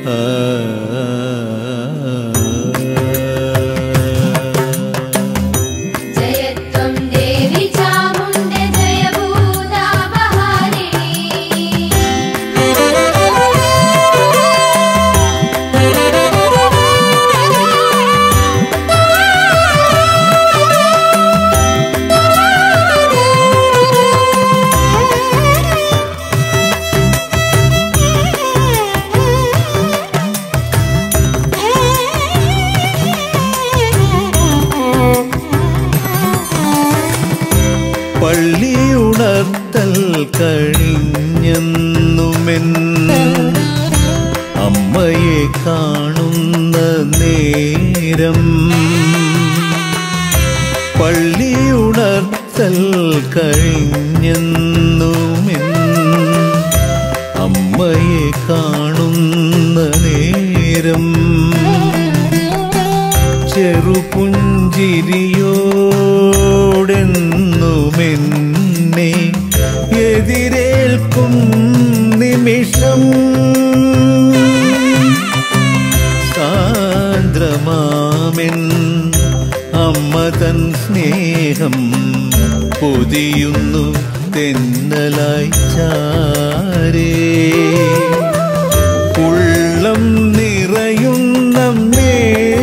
जय त्वं देवि चामुण्डे जय भूतापहारे പള്ളി ഉണർത്തൽ കഴിഞ്ഞെന്നുമെൻ അമ്മയെ കാണുന്ന നേരം പള്ളി ഉണർത്തൽ കഴിഞ്ഞെന്നുമെൻ അമ്മയെ കാണുന്ന നേരം ചെറുപുഞ്ചിരിയോടെന്നുമെന്നെ എതിരേൽക്കും നിമിഷം സാന്ദ്രമാമെൻ അമ്മ തൻ സ്നേഹം പൊതിയുന്നു തെന്നലായി ചാരേ ഉള്ളം നിറയുന്നമ്മേ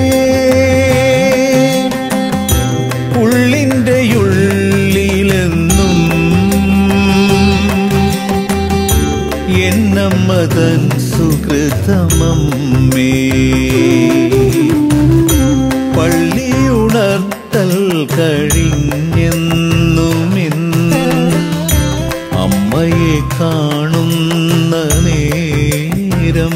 ഉള്ളിൻ്റെ ഉള്ളിലെന്നും എന്നമ്മതൻ സുഹൃതമമ്മേ പള്ളി ഉണർത്തൽ കഴിഞ്ഞെന്നുമിന്ന് അമ്മയെ കാണുന്ന നേരം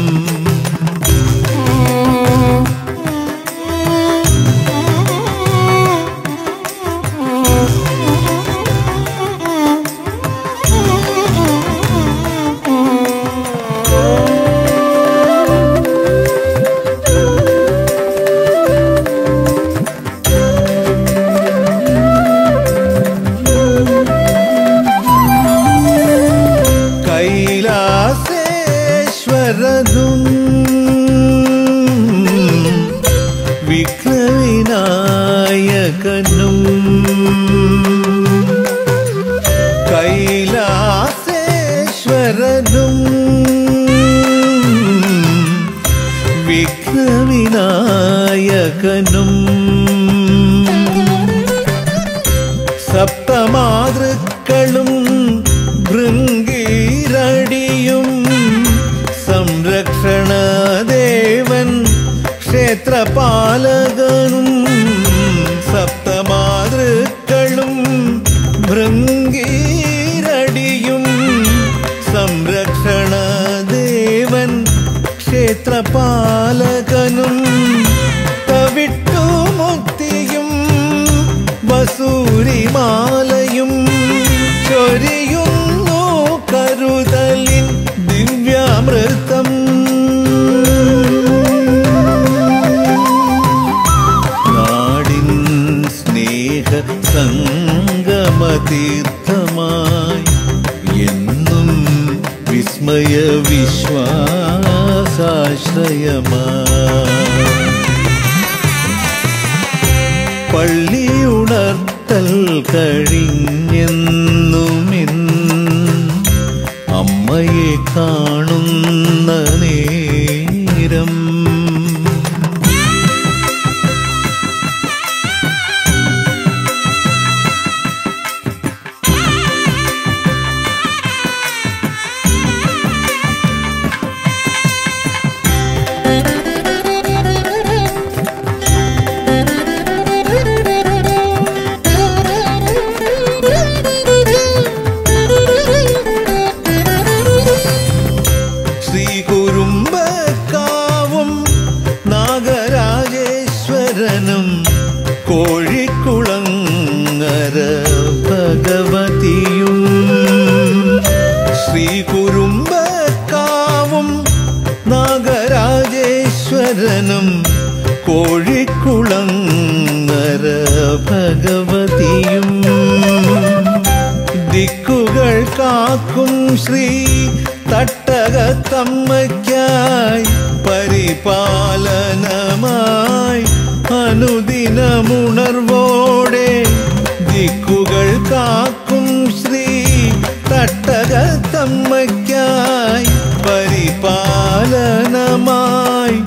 കൈലാസേശ്വരതും വിഘ്നവിനായകനും കൈലാസേശ്വരനും വിഘ്നവിനായകനും സപ്തമാതൃക്കളും ഭൃംഗീരടിയും സംരക്ഷണദേവൻ ക്ഷേത്രപാലകനും സപ്തമാതൃക്കളും ഭൃംഗീരടിയും സംരക്ഷണദേവൻ ക്ഷേത്രപാലകനും തവിട്ടുമുത്തിയും വസൂരിമാലയും ചൊരിയുന്നു കരുതലിൻ ദിവ്യാമൃതം നാടിൻ സ്നേഹ സംഗമതീർത്ഥമായി എന്നും വിസ്മയ വിശ്വാസാശ്രയമായി പള്ളി ഉണർത്തൽ കഴിഞ്ഞെന്നുമിന്ന് അമ്മയെ കാണുന്ന നേരം ശ്രീ കുറുമ്പക്കാവും നാഗരാജേശ്വരനും കോഴിക്കുളങ്ങര ഭഗവതിയും ശ്രീ കുറുമ്പക്കാവും നാഗരാജേശ്വരനും കോഴിക്കുളങ്ങര ഭഗവതിയും ദിക്കുകൾ കാക്കും ശ്രീ തട്ടകത്ത തത്തമ്മയ്ക്കായി പരിപാലനമായി അനുദിനമുണർവോടെ ദിക്കുകൾ കാക്കും ശ്രീ തട്ടകത്തമ്മയ്ക്കായി പരിപാലനമായി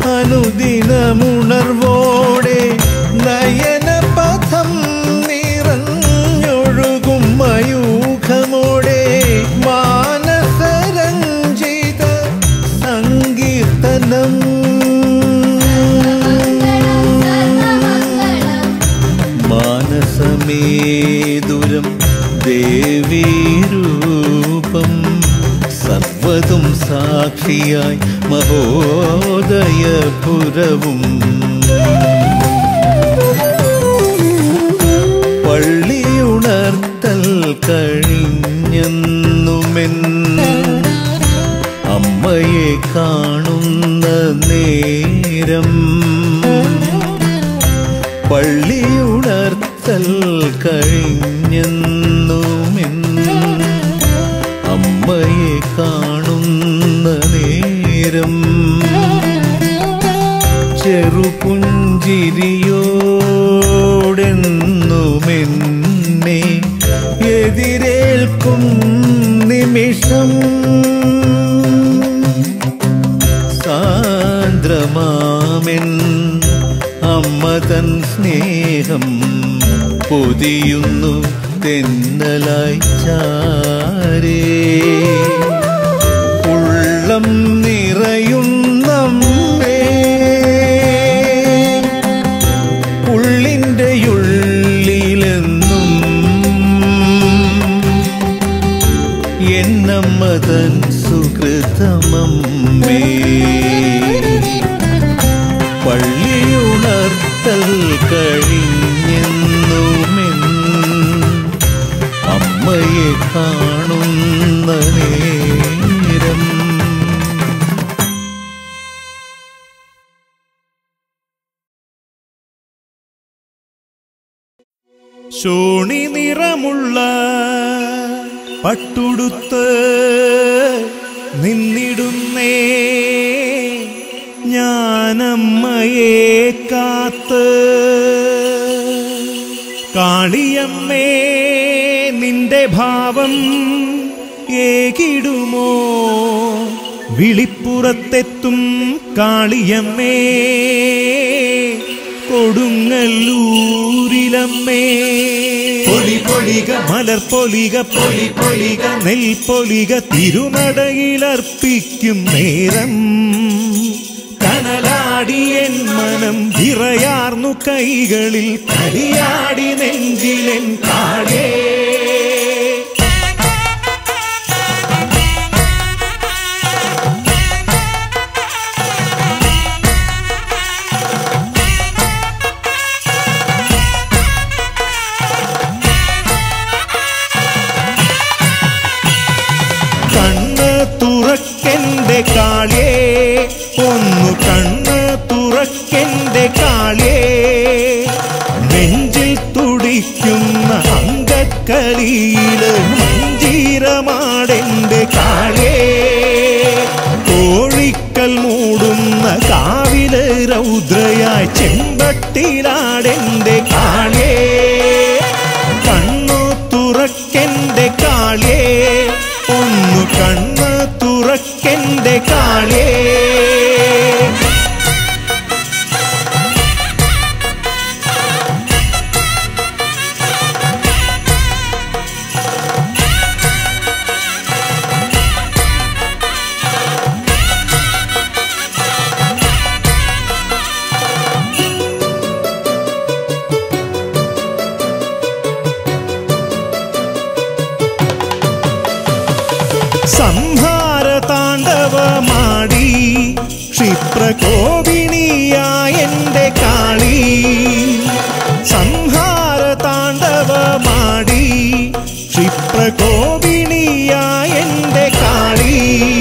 അനുദിനമുണർവോടെ നയനപഥം നിറഞ്ഞൊഴുകും മയൂഖമോടെ മാനസരഞ്ജിത സങ്കീർത്തനം മാനസമേതുരം ദേവീരൂപം സർവതും സാക്ഷിയായി മഹോദയപുരവും പള്ളിയുണർത്തൽ കഴിഞ്ഞെന്നുമെൻ അമ്മയെ കാണുന്ന നേരം പള്ളിയുണർത്തൽ കഴിഞ്ഞെന്നുമെൻ അമ്മയെ കാണുന്ന നേരം ചെറുപുഞ്ചിരിയോടെന്നുമെന്നെ എതിരേൽക്കും നിമിഷം സാന്ദ്രമാമെൻ അമ്മ തൻ സ്നേഹം പൊതിയുന്നു തെന്നലായി ചാരേ ഉള്ളം നിറയുന്നമ്മേ ഉള്ളിൻ്റെ ഉള്ളിലെന്നും എന്നമ്മതൻ സുഹൃതമമ്മേ പള്ളിയുണർത്തൽ കഴിഞ്ഞെന്നുമെൻ അമ്മയെ കാണുന്ന നേരം ശോണി നിറമുള്ള പട്ടുടുത്ത് നിന്നിടുന്നേ ഞാനമ്മയെ കാത്ത് കാളിയമ്മേ നിന്റെ ഭാവം ഏകിടുമോ വിളിപ്പുറത്തെത്തും കാളിയമ്മേ കൊടുങ്ങല്ലൂരിലമ്മേ പൊലി പൊലിക മലർ പൊലിക പൊലി പൊലിക നെൽ പൊലിക തിരുനടയിലർപ്പിക്കും നേരം കനലാടിയൻ മനം വിറയാർന്നു കൈകളിൽ കരിയാടി നെഞ്ചിലെൻ കാടേ കണ്ണ് തുറക്കെന്റെ കാളേ ഒന്നു കണ്ണ് തുറക്കെന്റെ കാളേ നെഞ്ചിൽ തുടിക്കുന്ന അങ്കക്കളിയില് മഞ്ചീരമാടെന്റെ കാളേ കോഴിക്കൽ മൂടുന്ന കാവില് രൗദ്രയായി ചെമ്പട്ടിലാടെന്റെ കാളേ കണ്ണു തുറക്കെന്റെ കാളേ ഒന്നു കണ്ണ് തുറക്കെന്റെ കാളേ സംഹാര താണ്ഡവമാടി ക്ഷിപ്രകോപിണിയായ എന്റെ കാളി സംഹാര താണ്ഡവമാടി ക്ഷിപ്രകോപിണിയായ എന്റെ കാളി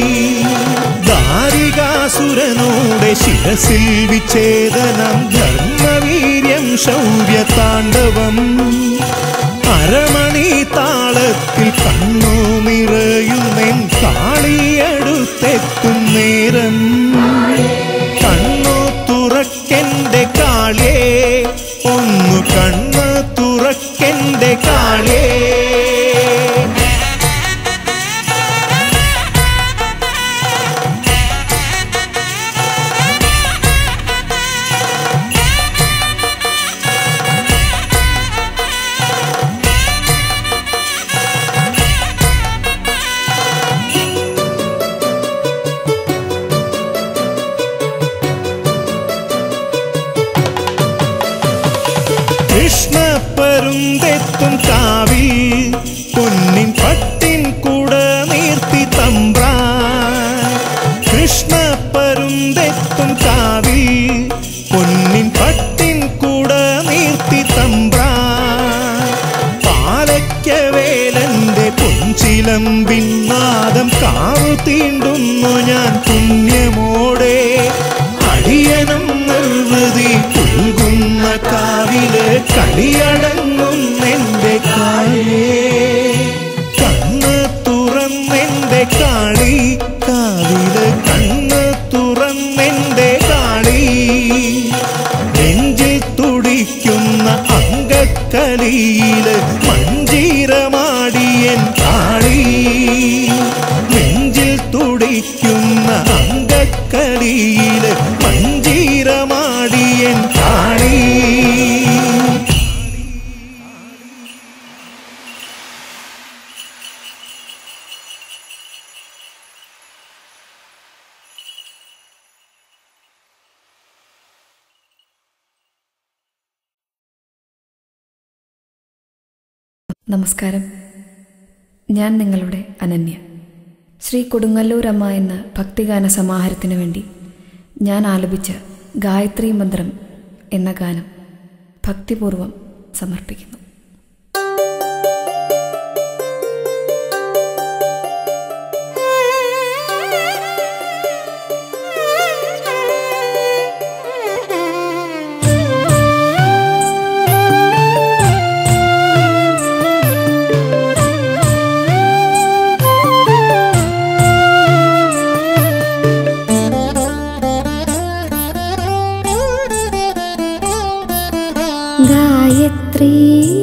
ദാരികാസുരനോടെ ശിരസിൽ വിച്ഛേദനം ധർമ്മവീര്യം ശൗര്യ താണ്ഡവം അരമണി കാളി താളത്തിൽ കണ്ണു നിറയുന്നെൻ കാളിയടുത്തെത്തും നേരം കണ്ണു തുറക്കെന്റെ കാളേ ഒന്നു കണ്ണു തുറക്കെന്റെ കാളേ കൃഷ്ണ പരുന്തെത്തും കാവിൽ പൊന്നിൻ പട്ടിൻ കൂട നീർത്തി തമ്പ്രാ കൃഷ്ണ പരുന്തെത്തും കാവിൽ പൊന്നിൻ പട്ടിൻ കൂട നീർത്തി തമ്പ്രാ പാലയ്ക്കവേലന്റെ പൊൻചിലമ്പിൻ നാദം കാവു തീണ്ടുന്നു ഞാൻ പുണ്യമോടെ അടിയനം നിർവൃതി പുൽകുന്ന കാവില് കളിയടങ്ങുന്നെന്റെ കാളേ കണ്ണ് തുറന്നെന്റെ കാളി കാവില് കണ്ണ് തുറന്നെന്റെ കാളി നെഞ്ചിൽ തുടിക്കുന്ന അങ്കക്കലിയില് മഞ്ചീരമാടിയൻ കാളി നെഞ്ചിൽ തുടിക്കുന്ന അങ്കക്കലിയില് മഞ്ചീരമാടിയൻ കാളി നമസ്കാരം ഞാൻ നിങ്ങളുടെ അനന്യ ശ്രീ കൊടുങ്ങല്ലൂരമ്മ എന്ന ഭക്തിഗാന സമാഹാരത്തിനു വേണ്ടി ഞാൻ ആലപിച്ച ഗായത്രി മന്ത്രം എന്ന ഗാനം ഭക്തിപൂർവം സമർപ്പിക്കുന്നു गायत्री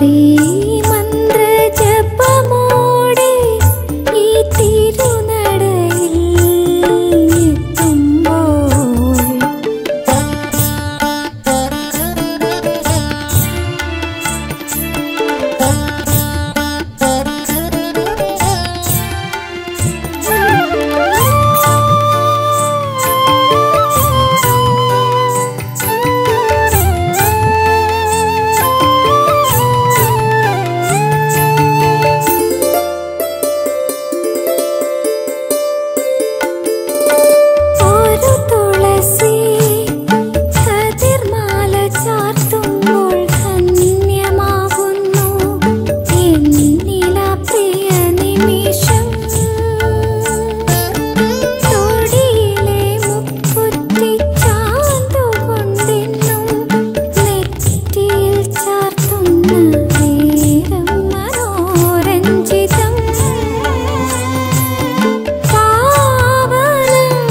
ഗായത്രി മന്ത്രജപമോടെ ഈ തിരുനടയിൽ എത്തുമ്പോൾ ഒരു തുളസി കതിർമാല ചാർത്തുമ്പോൾ ധന്യമാകുന്നു എന്നില പ്രിയ നിമിഷം തൊടിയിലെ മുക്കുറ്റി ചാന്തുകൊണ്ടെന്നും നെറ്റിയിൽ ചാർത്തുന്ന നേരം മനോരഞ്ജിതം പാവനം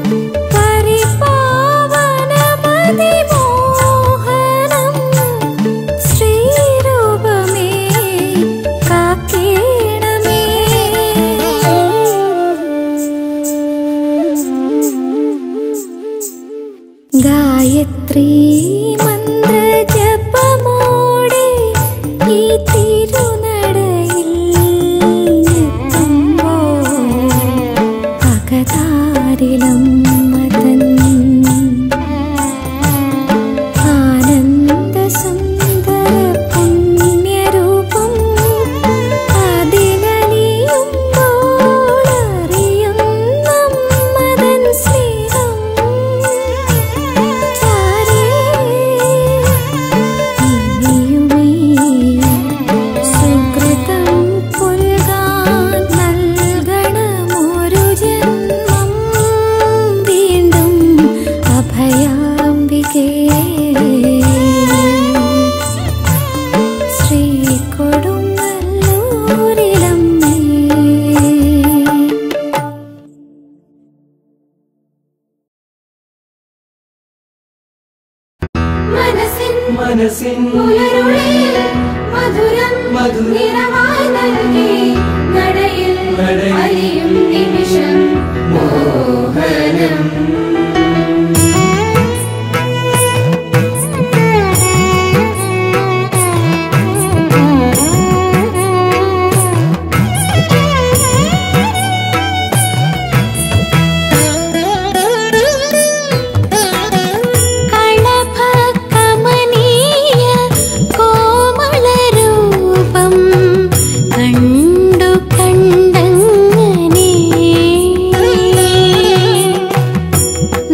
പരിപാവനമതിമോഹനം ശ്രീരൂപമേ കാക്കേണമേ ഗായത്രി മന്ത്രജപമോടെ ഈ തിരുനടയിൽ എത്തുമ്പോൾ അകതാരിലും മതൻ ആനന്ദ സുന്ദര പുണ്യരൂപം അതിലലിയുമ്പോൾ അറിയുന്ന മതൻ സ്നേഹം ചാരേ ഇനിയുമേ സുകൃതം പുൽകാൻ നൽകണമൊരു ജന്മം വീണ്ടും അഭയാംബികേ ശ്രീ കൊടുങ്ങല്ലൂരിലമ്മേ മനസ്സിൻ മനസ്സിൻ പുലരുളിയിൽ മധുരം മധുരം നിറമായി നൽകി നടയിൽ നടയിൽ അലിയും നിമിഷം മോഹനം കളഭകമനീയ കോമളരൂപം കണ്ടു കണ്ടങ്ങനെ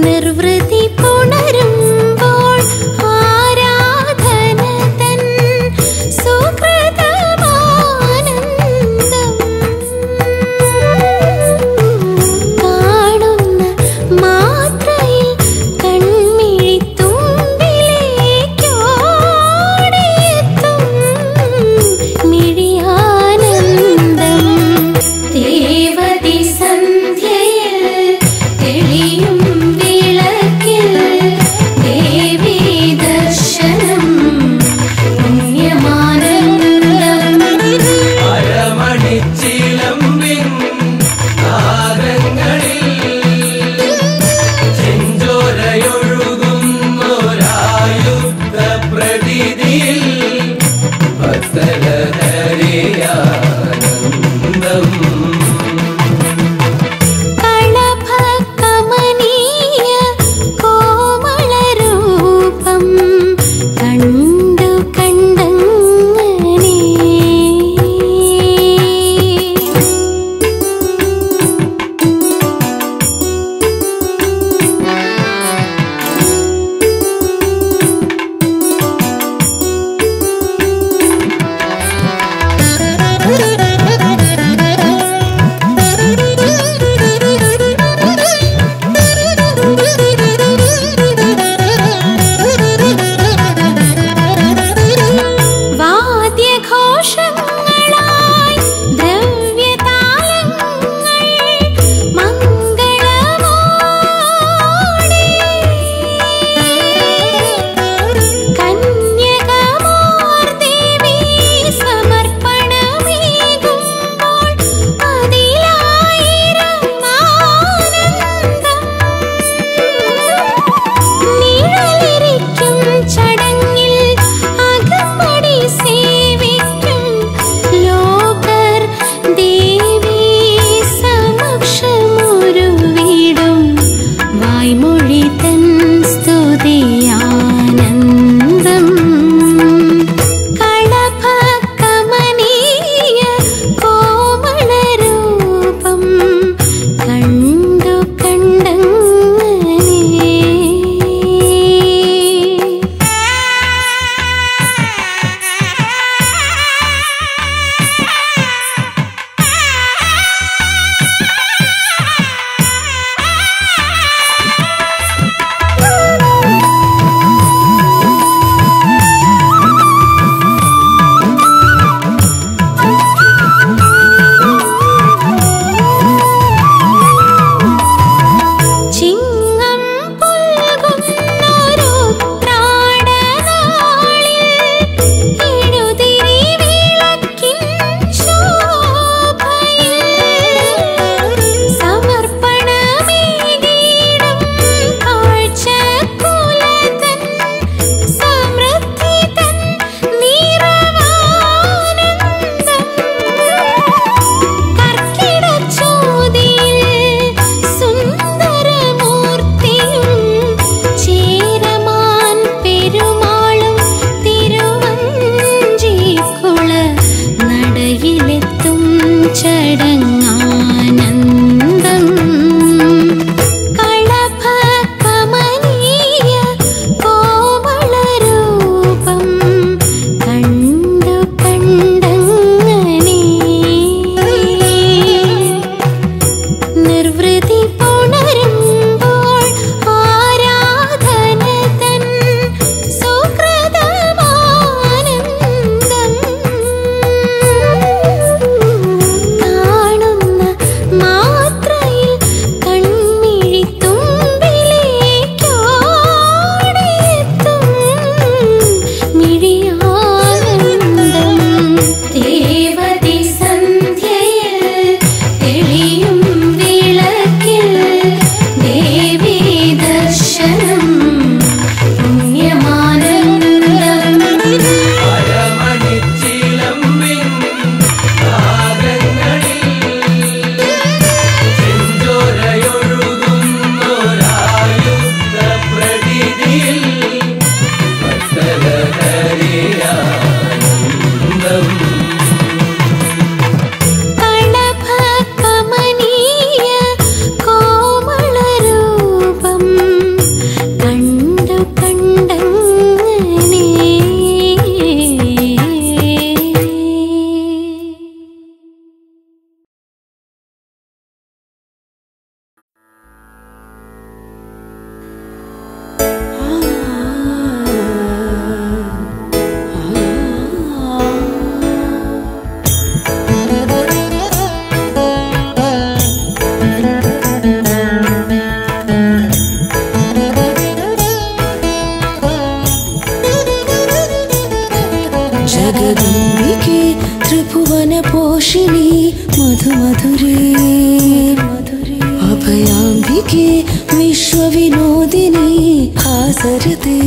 ജഗദംബികെ ത്രിഭുവന പോഷിണി മധുമധുരേ മധുരേ അഭയാംബികെ വിശ്വവിനോദിനി ഹാസരതേ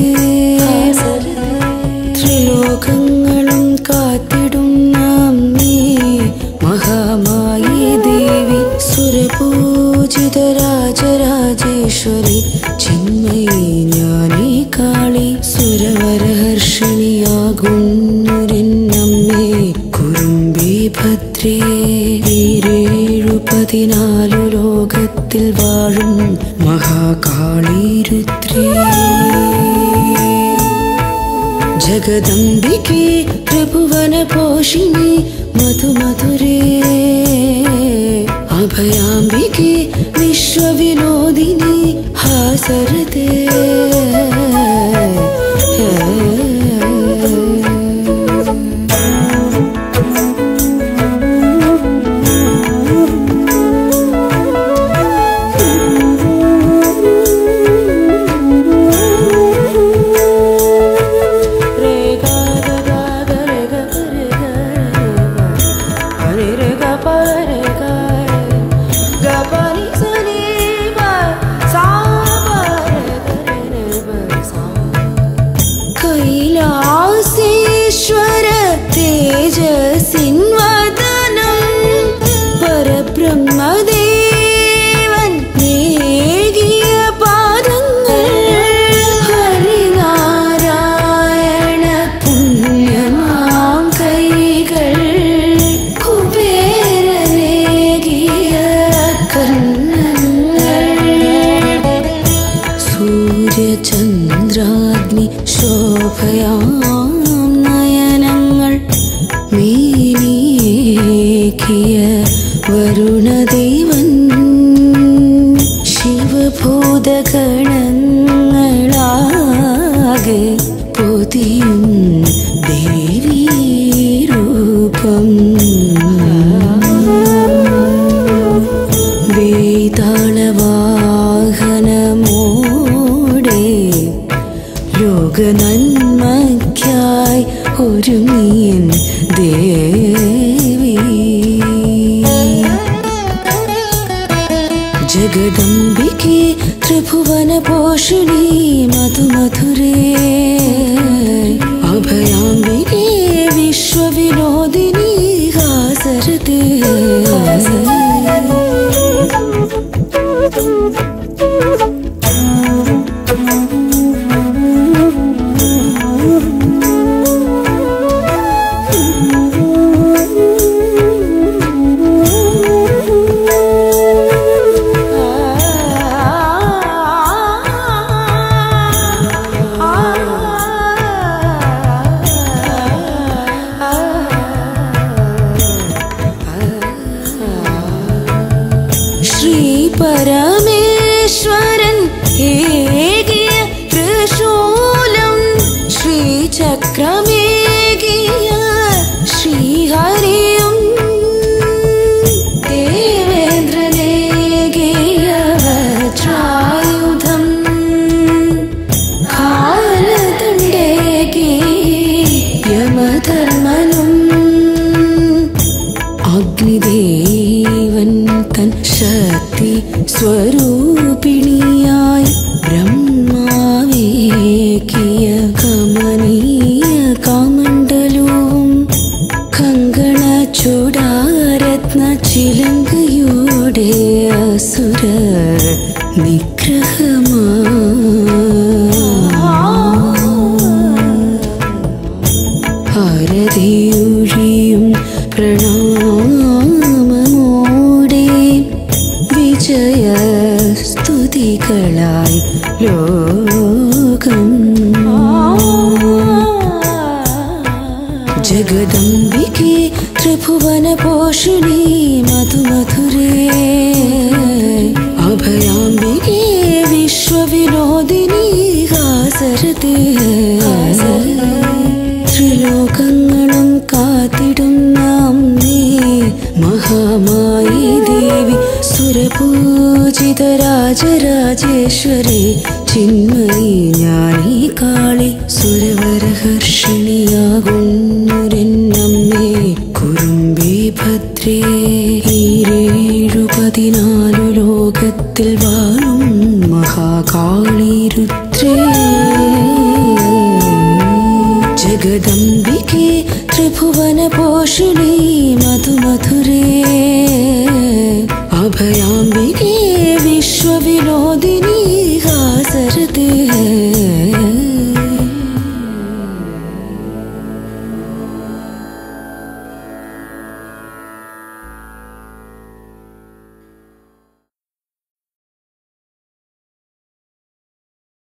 ത്രിലോകങ്ങളും കാത്തിടും നാം നീ മഹാമായി ദേവി സുരപൂജിത രാജരാജേശ്വരി ചിന്മയി ജ്ഞാനി കാളി സുരവരഹർഷിണിയാകുന്നൊരെന്നമ്മേ കുറുമ്പി ഭദ്രേ വീരേഴു പതിനാലു ലോകത്തിൽ വാഴും മഹാകാളി രുദ്രേ ജഗദംബികെ ത്രിഭുവന പോഷിണി മധുമധുരേ അഭയാംബികെ വിശ്വവിനോദിനി ഹാസരതേ കൈലാസേശ്വര തേജസിൻവദനം പരബ്രഹ്മദേവൻ നേകിയ പാദങ്ങൾ ഹരിനാരായണ പുണ്യമാം കൈകൾ കുബേരനേകിയ കണ്ണങ്ങൾ സൂര്യചന്ദ്രാഗ്നി ശോഭയാം നയനങ്ങൾ മീനീക്കിയ വരുണദേവൻ ശിവഭൂതഗണങ്ങളാകെ പൊതിയും ദേവീ രൂപം വേതാളവാഹനമോടെ ലോകനന്മയ്ക്കായി ഒരുങ്ങിയൻ ദേവി ജഗദംബികെ ത്രിഭുവന പോഷിണി മധുമധുരേ അഭയാംബികെ വിശ്വവിനോദിനി ഹാസരതേ ശ്രീ പരമേശ്വരൻ ഏകിയ തൃശൂലം ശ്രീചക്രമേകിയ ശ്രീഹരിയും ദേവേന്ദ്രനേകിയ വജ്രായുധം കാലതണ്ടേകി യമധർമ്മനും അഗ്നിദേവൻ തൻ ശക്തി സ്വരൂപിണിയായി ബ്രഹ്മാവേക്കിയ കമനീയ കാമണ്ഡലവും കങ്കണ ചൂടാരത്ന ചിലങ്കയോടെ അസുര നിഗ്രഹമാ ഭാരതിയൊഴിയും പ്രണാമമോടെ വിജയ സ്തുതികളായി ലോകം ജഗദംബികെ ത്രിഭുവന പോഷിണി മധുമധുരേ അഭയാംബികെ വിശ്വവിനോദിനി ഹാസരതേ ത്രിലോകങ്ങളും കാത്തിടും നാം നീ മഹാമായി ദേവി സുരപൂജിത രാജരാജേശ്വരി ചിന്മയി ഞാനീ കാളി സുരവരഹർഷിണിയാകുന്നൊരു അംബികെ ത്രിഭുവന പോഷിണി മധുമധുരേ അഭയാംബികെ വിശ്വവിനോദിനി